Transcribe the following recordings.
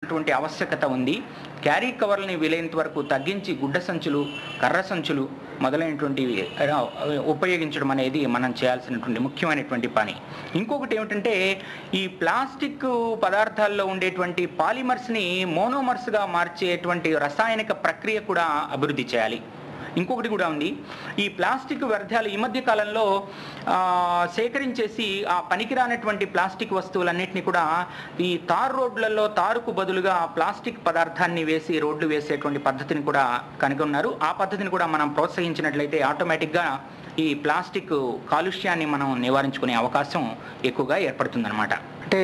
చేయాల్సినటువంటి ఆవశ్యకత ఉంది క్యారీ కవర్లని వీలైనంత వరకు తగ్గించి గుడ్డ సంచులు కర్ర సంచులు మొదలైనటువంటివి ఆ, ఉపయోగించడం అనేది మనం చేయాల్సినటువంటి ముఖ్యమైనటువంటి పని ఇంకొకటి ఏమిటంటే ఈ ప్లాస్టిక్ పదార్థాల్లో ఉండేటువంటి పాలిమర్స్ని మోనోమర్స్గా మార్చేటువంటి రసాయనిక ప్రక్రియ కూడా అభివృద్ధి చేయాలి ఇంకొకటి కూడా ఉంది ఈ ప్లాస్టిక్ వ్యర్థాలు ఈ మధ్య కాలంలో ఆ, సేకరించేసి ఆ పనికిరానటువంటి ప్లాస్టిక్ వస్తువులన్నింటినీ కూడా ఈ తార్ రోడ్లలో తారుకు బదులుగా ప్లాస్టిక్ పదార్థాన్ని వేసి రోడ్లు వేసేటువంటి పద్ధతిని కూడా కనుగొన్నారు ఆ పద్ధతిని కూడా మనం ప్రోత్సహించినట్లయితే ఆటోమేటిక్గా ఈ ప్లాస్టిక్ కాలుష్యాన్ని మనం నివారించుకునే అవకాశం ఎక్కువగా ఏర్పడుతుందన్నమాట అంటే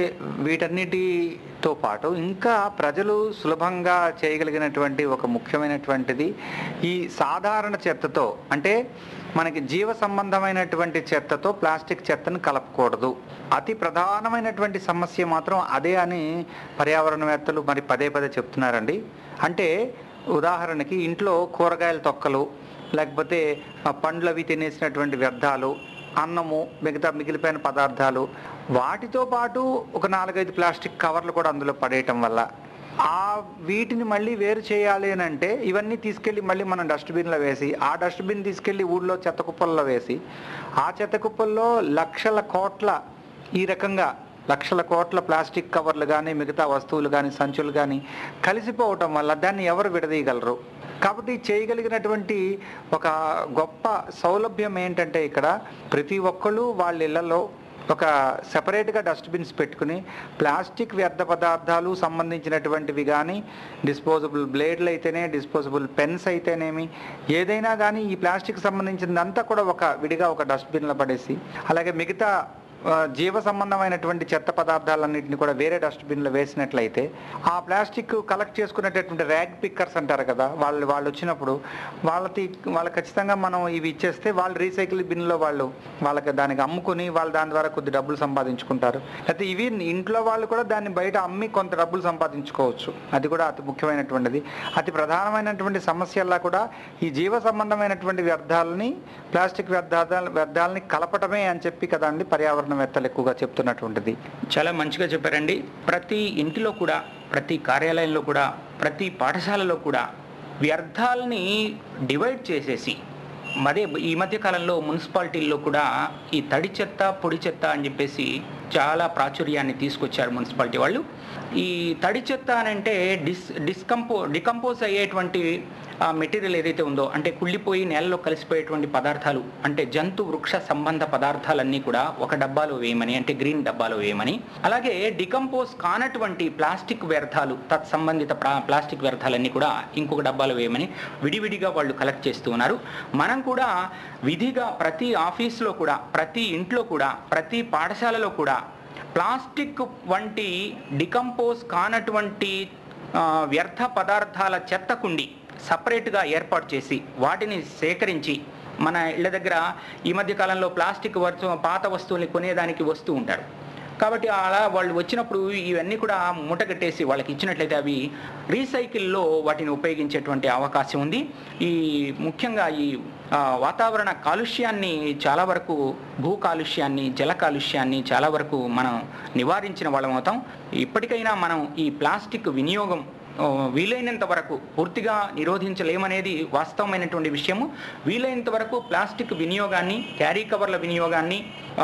వీటన్నిటితో పాటు ఇంకా ప్రజలు సులభంగా చేయగలిగినటువంటి ఒక ముఖ్యమైనటువంటిది ఈ సాధారణ చెత్తతో అంటే మనకి జీవ సంబంధమైనటువంటి చెత్తతో ప్లాస్టిక్ చెత్తను కలపకూడదు అతి ప్రధానమైనటువంటి సమస్య మాత్రం అదే అని పర్యావరణవేత్తలు మరి పదే పదే చెప్తున్నారండి అంటే ఉదాహరణకి ఇంట్లో కూరగాయల తొక్కలు లేకపోతే ఆ పండ్లు అవి తినేసినటువంటి వ్యర్థాలు అన్నము మిగతా మిగిలిపోయిన పదార్థాలు వాటితో పాటు ఒక నాలుగైదు ప్లాస్టిక్ కవర్లు కూడా అందులో పడేయటం వల్ల ఆ వీటిని మళ్ళీ వేరు చేయాలి అని అంటే ఇవన్నీ తీసుకెళ్ళి మళ్ళీ మనం డస్ట్బిన్లో వేసి ఆ డస్ట్బిన్ తీసుకెళ్ళి ఊళ్ళో చెత్త కుప్పల్లో వేసి ఆ చెత్త కుప్పల్లో లక్షల కోట్ల ఈ రకంగా లక్షల కోట్ల ప్లాస్టిక్ కవర్లు కానీ మిగతా వస్తువులు కానీ సంచులు కానీ కలిసిపోవటం వల్ల దాన్ని ఎవరు విడదీయగలరు కాబట్టి చేయగలిగినటువంటి ఒక గొప్ప సౌలభ్యం ఏంటంటే ఇక్కడ ప్రతి ఒక్కళ్ళు వాళ్ళ ఇళ్లలో ఒక సెపరేట్గా డస్ట్బిన్స్ పెట్టుకుని ప్లాస్టిక్ వ్యర్థ పదార్థాలు సంబంధించినటువంటివి కానీ డిస్పోజబుల్ బ్లేడ్లు అయితేనే డిస్పోజబుల్ పెన్స్ అయితేనేమి ఏదైనా కానీ ఈ ప్లాస్టిక్ సంబంధించిందంతా కూడా ఒక విడిగా ఒక డస్ట్బిన్లో పడేసి అలాగే మిగతా ఆ, జీవ సంబంధమైనటువంటి చెత్త పదార్థాలన్నింటినీ కూడా వేరే డస్ట్బిన్లో వేసినట్లయితే ఆ ప్లాస్టిక్ కలెక్ట్ చేసుకునేటటువంటి ర్యాగ్ పిక్కర్స్ అంటారు కదా వాళ్ళు వాళ్ళు వచ్చినప్పుడు వాళ్ళకి వాళ్ళు ఖచ్చితంగా మనం ఇవి ఇచ్చేస్తే వాళ్ళు రీసైకిల్ బిన్లో వాళ్ళు వాళ్ళకి దానికి అమ్ముకుని వాళ్ళు దాని ద్వారా కొద్ది డబ్బులు సంపాదించుకుంటారు అయితే ఇవి ఇంట్లో వాళ్ళు కూడా దాన్ని బయట అమ్మి కొంత డబ్బులు సంపాదించుకోవచ్చు అది కూడా అతి ముఖ్యమైనటువంటిది అతి ప్రధానమైనటువంటి సమస్యల్లా కూడా ఈ జీవ సంబంధమైనటువంటి వ్యర్థాలని ప్లాస్టిక్ వ్యర్థాల వ్యర్థాలని కలపటమే అని చెప్పి కదండి పర్యావరణవేత్తలు ఎక్కువగా చెప్తున్నటువంటిది చాలా మంచిగా చెప్పారండి ప్రతి ఇంటిలో కూడా ప్రతి కార్యాలయంలో కూడా ప్రతి పాఠశాలలో కూడా వ్యర్థాలని డివైడ్ చేసేసి అదే ఈ మధ్య కాలంలో మున్సిపాలిటీల్లో కూడా ఈ తడి చెత్త పొడి చెత్త అని చెప్పేసి చాలా ప్రాచుర్యాన్ని తీసుకొచ్చారు మున్సిపాలిటీ వాళ్ళు ఈ తడి చెత్త అని అంటే డిస్ డిస్కంపో డికంపోజ్ అయ్యేటువంటి ఆ మెటీరియల్ ఏదైతే ఉందో అంటే కుళ్ళిపోయి నేలలో కలిసిపోయేటువంటి పదార్థాలు అంటే జంతు వృక్ష సంబంధ పదార్థాలన్నీ కూడా ఒక డబ్బాలో వేయమని అంటే గ్రీన్ డబ్బాలో వేయమని అలాగే డికంపోజ్ కానటువంటి ప్లాస్టిక్ వ్యర్థాలు తత్సంబంధిత ప్రా- ప్లాస్టిక్ వ్యర్థాలన్నీ కూడా ఇంకొక డబ్బాలో వేయమని విడివిడిగా వాళ్ళు కలెక్ట్ చేస్తూ ఉన్నారు మనం కూడా విధిగా ప్రతి ఆఫీస్లో కూడా ప్రతి ఇంట్లో కూడా ప్రతి పాఠశాలలో కూడా ప్లాస్టిక్ వంటి డికంపోజ్ కానటువంటి ఆ, వ్యర్థ పదార్థాల చెత్త కుండి సపరేట్గా ఏర్పాటు చేసి వాటిని సేకరించి మన ఇళ్ళ దగ్గర ఈ మధ్య కాలంలో ప్లాస్టిక్ వస్తు పాత వస్తువుల్ని కొనేదానికి వస్తూ ఉంటారు కాబట్టి అలా వాళ్ళు వచ్చినప్పుడు ఇవన్నీ కూడా మూటగట్టేసి వాళ్ళకి ఇచ్చినట్లయితే అవి రీసైకిల్లో వాటిని ఉపయోగించేటువంటి అవకాశం ఉంది ఈ ముఖ్యంగా ఈ ఆ, వాతావరణ కాలుష్యాన్ని చాలా వరకు భూ కాలుష్యాన్ని జల కాలుష్యాన్ని చాలా వరకు మనం నివారించిన వాళ్ళం అవుతాం ఇప్పటికైనా మనం ఈ ప్లాస్టిక్ వినియోగం ఆ, వీలైనంత వరకు పూర్తిగా నిరోధించలేమనేది వాస్తవమైనటువంటి విషయము వీలైనంత వరకు ప్లాస్టిక్ వినియోగాన్ని క్యారీ కవర్ల వినియోగాన్ని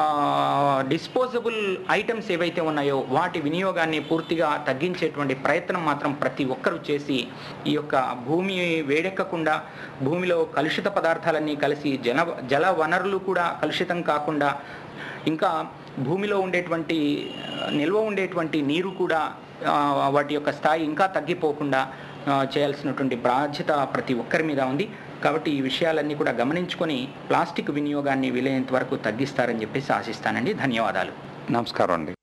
డిస్పోజబుల్ ఐటమ్స్ ఏవైతే ఉన్నాయో వాటి వినియోగాన్ని పూర్తిగా తగ్గించేటువంటి ప్రయత్నం మాత్రం ప్రతి ఒక్కరూ చేసి ఈ యొక్క భూమి వేడెక్కకుండా భూమిలో కలుషిత పదార్థాలన్నీ కలిసి జల జల వనరులు కూడా కలుషితం కాకుండా ఇంకా భూమిలో ఉండేటువంటి ఆ, నిల్వ ఉండేటువంటి నీరు కూడా ఆ, వాటి యొక్క స్థాయి ఇంకా తగ్గిపోకుండా ఆ, చేయాల్సినటువంటి బాధ్యత ప్రతి ఒక్కరి మీద ఉంది కాబట్టి ఈ విషయాలన్నీ కూడా గమనించుకొని ప్లాస్టిక్ వినియోగాన్ని వీలైనంత వరకు తగ్గిస్తారని చెప్పేసి ఆశిస్తానండి ధన్యవాదాలు నమస్కారం అండి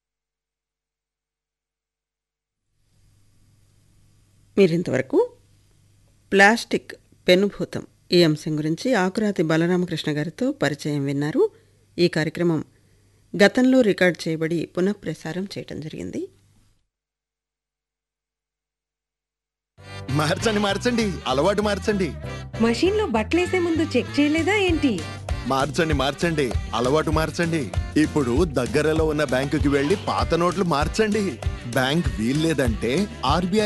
మీరింతవరకు ప్లాస్టిక్ పెనుభూతం ఈ అంశం గురించి ఆకురాతి బలరామకృష్ణ గారితో పరిచయం విన్నారు ఈ కార్యక్రమం గతంలో రికార్డ్ చేయబడి పునఃప్రసారం చేయడం జరిగింది మార్చండి మార్చండి అలవాటు మార్చండి మషీన్ లో బట్టలేసే ముందు చెక్ చేయలేదా ఏంటి మార్చండి మార్చండి అలవాటు మార్చండి ఇప్పుడు దగ్గరలో ఉన్న బ్యాంకుకి వెళ్లి పాత నోట్లు మార్చండి బ్యాంక్ వీల్లేదంటే ఆర్బీఐ